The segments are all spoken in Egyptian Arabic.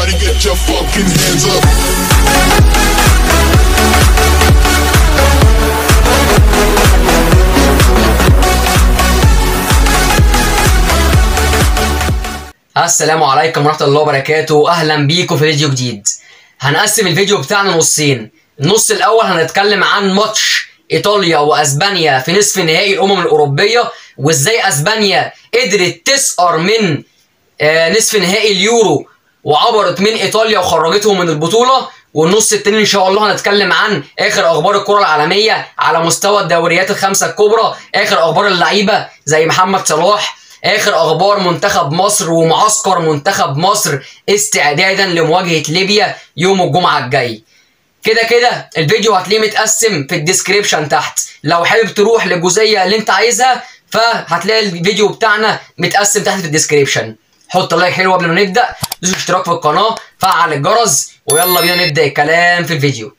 Everybody get your fucking hands up. السلام عليكم ورحمة الله وبركاته أهلا بيكم في فيديو جديد هنقسم الفيديو بتاعنا نصين النص الأول هنتكلم عن ماتش إيطاليا وأسبانيا في نصف نهائي الأمم الأوروبية وإزاي أسبانيا قدرت تسقر من آه، نصف نهائي اليورو وعبرت من إيطاليا وخرجتهم من البطولة والنص التاني إن شاء الله هنتكلم عن آخر أخبار الكرة العالمية على مستوى الدوريات الخمسة الكبرى آخر أخبار اللعيبة زي محمد صلاح اخر اخبار منتخب مصر ومعسكر منتخب مصر استعدادا لمواجهه ليبيا يوم الجمعه الجاي كده كده الفيديو هتلاقيه متقسم في الديسكريبشن تحت لو حابب تروح للجزئيه اللي انت عايزها فهتلاقي الفيديو بتاعنا متقسم تحت في الديسكريبشن حط لايك حلو قبل ما نبدا دوس اشتراك في القناه فعل الجرس ويلا بينا نبدا الكلام في الفيديو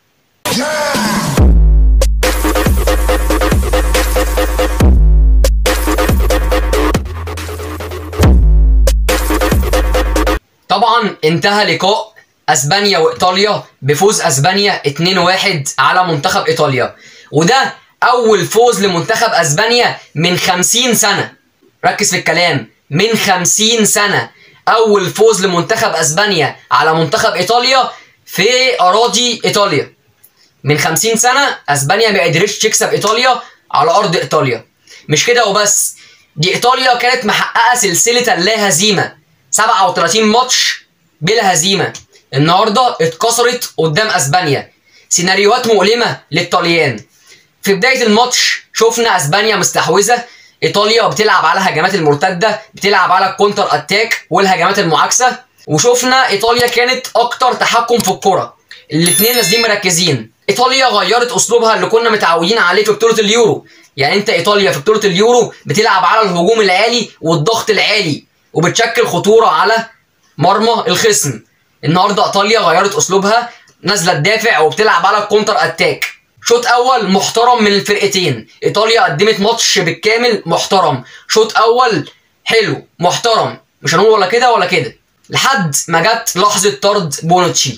طبعا انتهى لقاء اسبانيا وايطاليا بفوز اسبانيا 2-1 على منتخب ايطاليا وده اول فوز لمنتخب اسبانيا من 50 سنه ركز في الكلام من 50 سنه اول فوز لمنتخب اسبانيا على منتخب ايطاليا في اراضي ايطاليا من 50 سنه اسبانيا ما قدرتش تكسب ايطاليا على ارض ايطاليا مش كده وبس دي ايطاليا كانت محققه سلسله اللا هزيمه 37 ماتش بلا هزيمه النهارده اتكسرت قدام اسبانيا سيناريوهات مؤلمه للطليان في بدايه الماتش شفنا اسبانيا مستحوذه ايطاليا بتلعب على هجمات المرتده بتلعب على الكونتر اتاك والهجمات المعاكسه وشفنا ايطاليا كانت اكتر تحكم في الكره الاثنين نازلين مركزين ايطاليا غيرت اسلوبها اللي كنا متعودين عليه في بطوله اليورو يعني انت ايطاليا في بطوله اليورو بتلعب على الهجوم العالي والضغط العالي وبتشكل خطوره على مرمى الخصم النهارده ايطاليا غيرت اسلوبها نازله تدافع وبتلعب على الكونتر اتاك شوط اول محترم من الفرقتين ايطاليا قدمت ماتش بالكامل محترم شوط اول حلو محترم مش هنقول ولا كده ولا كده لحد ما جت لحظه طرد بونوتشي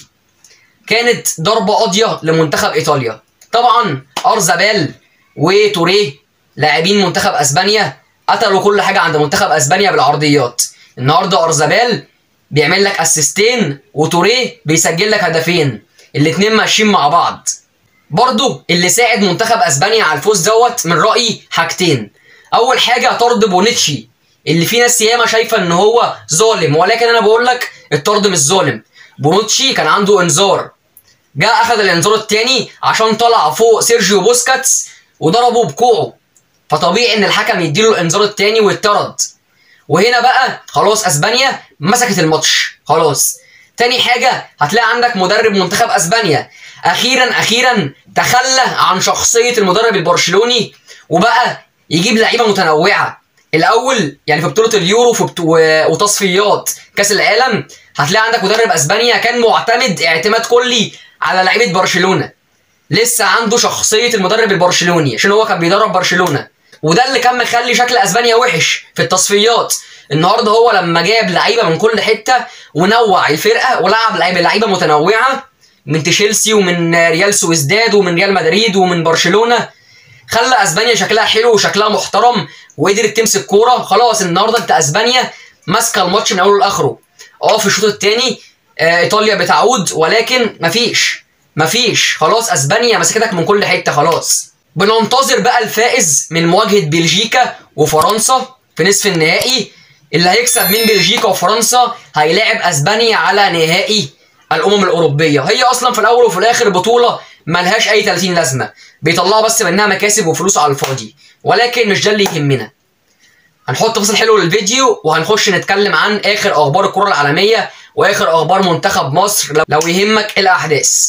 كانت ضربه قاضيه لمنتخب ايطاليا طبعا ارزابال وتوريه لاعبين منتخب اسبانيا قتلوا كل حاجه عند منتخب اسبانيا بالعرضيات النهارده ارزابال بيعمل لك اسيستين وتوريه بيسجل لك هدفين الاتنين ماشيين مع بعض برضو اللي ساعد منتخب اسبانيا على الفوز دوت من رايي حاجتين اول حاجه طرد بونيتشي اللي في ناس ياما شايفه ان هو ظالم ولكن انا بقول لك الطرد مش ظالم بونوتشي كان عنده انذار جاء اخذ الانذار التاني عشان طلع فوق سيرجيو بوسكاتس وضربه بكوعه فطبيعي ان الحكم يديله الانذار التاني ويطرد وهنا بقى خلاص اسبانيا مسكت الماتش خلاص تاني حاجة هتلاقي عندك مدرب منتخب اسبانيا اخيرا اخيرا تخلى عن شخصية المدرب البرشلوني وبقى يجيب لعيبة متنوعة الاول يعني في بطولة اليورو في بطو... وتصفيات كاس العالم هتلاقي عندك مدرب اسبانيا كان معتمد اعتماد كلي على لعيبة برشلونة لسه عنده شخصية المدرب البرشلوني عشان هو كان بيدرب برشلونة وده اللي كان مخلي شكل اسبانيا وحش في التصفيات النهارده هو لما جاب لعيبه من كل حته ونوع الفرقه ولعب لعيبه لعيبه متنوعه من تشيلسي ومن ريال سويسداد ومن ريال مدريد ومن برشلونه خلى اسبانيا شكلها حلو وشكلها محترم وقدرت تمسك كوره خلاص النهارده انت اسبانيا ماسكه الماتش من اوله لاخره اه في الشوط الثاني آه ايطاليا بتعود ولكن مفيش مفيش خلاص اسبانيا مسكتك من كل حته خلاص بننتظر بقى الفائز من مواجهه بلجيكا وفرنسا في نصف النهائي اللي هيكسب من بلجيكا وفرنسا هيلاعب اسبانيا على نهائي الامم الاوروبيه هي اصلا في الاول وفي الاخر بطوله ملهاش اي 30 لازمه بيطلعوا بس منها مكاسب وفلوس على الفاضي ولكن مش ده اللي يهمنا هنحط فصل حلو للفيديو وهنخش نتكلم عن اخر اخبار الكره العالميه واخر اخبار منتخب مصر لو يهمك الاحداث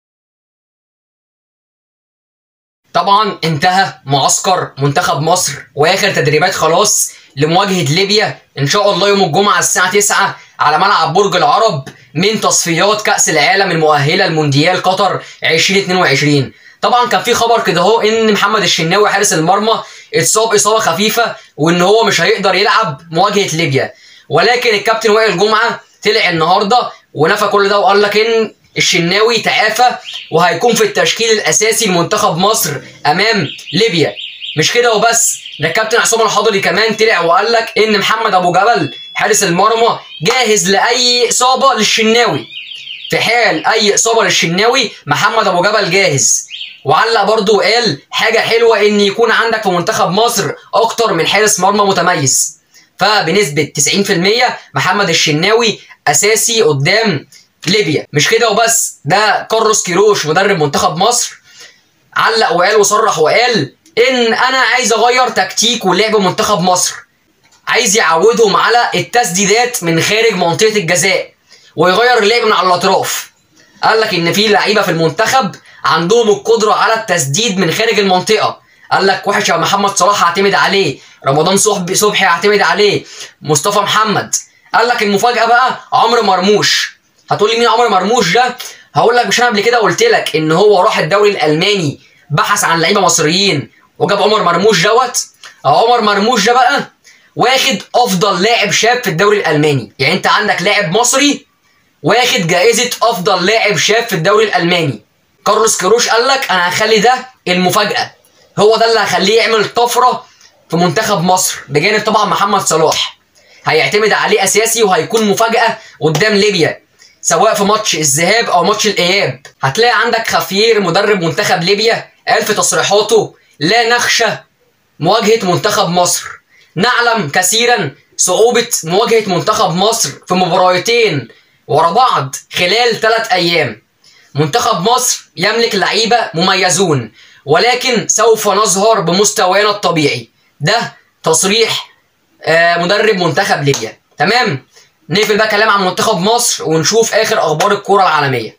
طبعا انتهى معسكر منتخب مصر واخر تدريبات خلاص لمواجهه ليبيا ان شاء الله يوم الجمعه الساعه 9 على ملعب برج العرب من تصفيات كاس العالم المؤهله لمونديال قطر 2022 طبعا كان في خبر كده اهو ان محمد الشناوي حارس المرمى اتصاب اصابه خفيفه وان هو مش هيقدر يلعب مواجهه ليبيا ولكن الكابتن وائل جمعه طلع النهارده ونفى كل ده وقال لك ان الشناوي تعافى وهيكون في التشكيل الاساسي لمنتخب مصر امام ليبيا مش كده وبس ده الكابتن عصام الحضري كمان طلع وقال لك ان محمد ابو جبل حارس المرمى جاهز لاي اصابه للشناوي في حال اي اصابه للشناوي محمد ابو جبل جاهز وعلق برضو وقال حاجه حلوه ان يكون عندك في منتخب مصر اكتر من حارس مرمى متميز فبنسبه 90% محمد الشناوي اساسي قدام ليبيا مش كده وبس ده كارلوس كيروش مدرب منتخب مصر علق وقال وصرح وقال ان انا عايز اغير تكتيك ولعب منتخب مصر عايز يعودهم على التسديدات من خارج منطقه الجزاء ويغير اللعب من على الاطراف قال لك ان في لعيبه في المنتخب عندهم القدره على التسديد من خارج المنطقه قال لك واحد شبه محمد صلاح هعتمد عليه رمضان صبحي صبحي هعتمد عليه مصطفى محمد قال لك المفاجاه بقى عمرو مرموش هتقول لي مين عمرو مرموش ده هقول لك مش انا قبل كده قلت لك ان هو راح الدوري الالماني بحث عن لعيبه مصريين وجاب عمر مرموش دوت عمر مرموش ده بقى واخد افضل لاعب شاب في الدوري الالماني يعني انت عندك لاعب مصري واخد جائزه افضل لاعب شاب في الدوري الالماني كارلوس كيروش قال لك انا هخلي ده المفاجاه هو ده اللي هخليه يعمل طفره في منتخب مصر بجانب طبعا محمد صلاح هيعتمد عليه اساسي وهيكون مفاجاه قدام ليبيا سواء في ماتش الذهاب او ماتش الاياب هتلاقي عندك خافير مدرب منتخب ليبيا قال في تصريحاته لا نخشى مواجهه منتخب مصر نعلم كثيرا صعوبه مواجهه منتخب مصر في مباراتين ورا بعض خلال ثلاث ايام منتخب مصر يملك لعيبه مميزون ولكن سوف نظهر بمستوانا الطبيعي ده تصريح آه، مدرب منتخب ليبيا تمام نقفل بقى كلام عن منتخب مصر ونشوف اخر اخبار الكره العالميه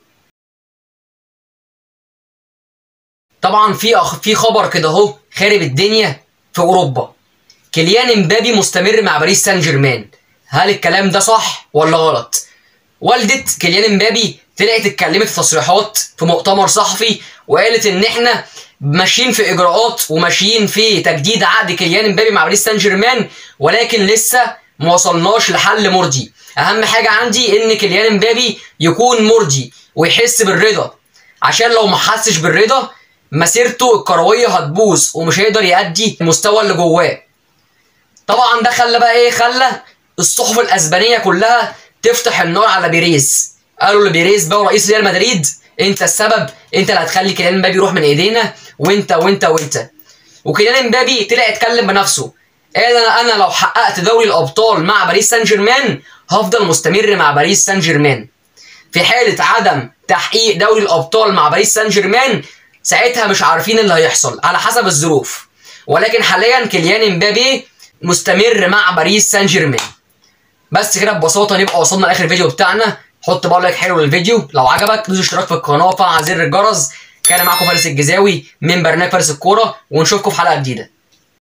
طبعا في أخ... في خبر كده اهو خارب الدنيا في اوروبا كيليان امبابي مستمر مع باريس سان جيرمان هل الكلام ده صح ولا غلط والدة كيليان امبابي طلعت اتكلمت في تصريحات في مؤتمر صحفي وقالت ان احنا ماشيين في اجراءات وماشيين في تجديد عقد كيليان امبابي مع باريس سان جيرمان ولكن لسه ما وصلناش لحل مرضي اهم حاجه عندي ان كيليان امبابي يكون مرضي ويحس بالرضا عشان لو ما حسش بالرضا مسيرته الكرويه هتبوظ ومش هيقدر يأدي المستوى اللي جواه طبعا ده خلى بقى ايه خلى الصحف الاسبانيه كلها تفتح النار على بيريز قالوا لبيريز بقى رئيس ريال مدريد انت السبب انت اللي هتخلي كيليان امبابي يروح من ايدينا وانت وانت وانت وكيليان امبابي طلع يتكلم بنفسه قال انا انا لو حققت دوري الابطال مع باريس سان جيرمان هفضل مستمر مع باريس سان جيرمان في حاله عدم تحقيق دوري الابطال مع باريس سان جيرمان ساعتها مش عارفين اللي هيحصل على حسب الظروف ولكن حاليا كيليان امبابي مستمر مع باريس سان جيرمان بس كده ببساطه نبقى وصلنا لاخر الفيديو بتاعنا حط بقى لايك حلو للفيديو لو عجبك دوس اشتراك في القناه وفعل زر الجرس كان معاكم فارس الجزاوي من برنامج فارس الكوره ونشوفكم في حلقه جديده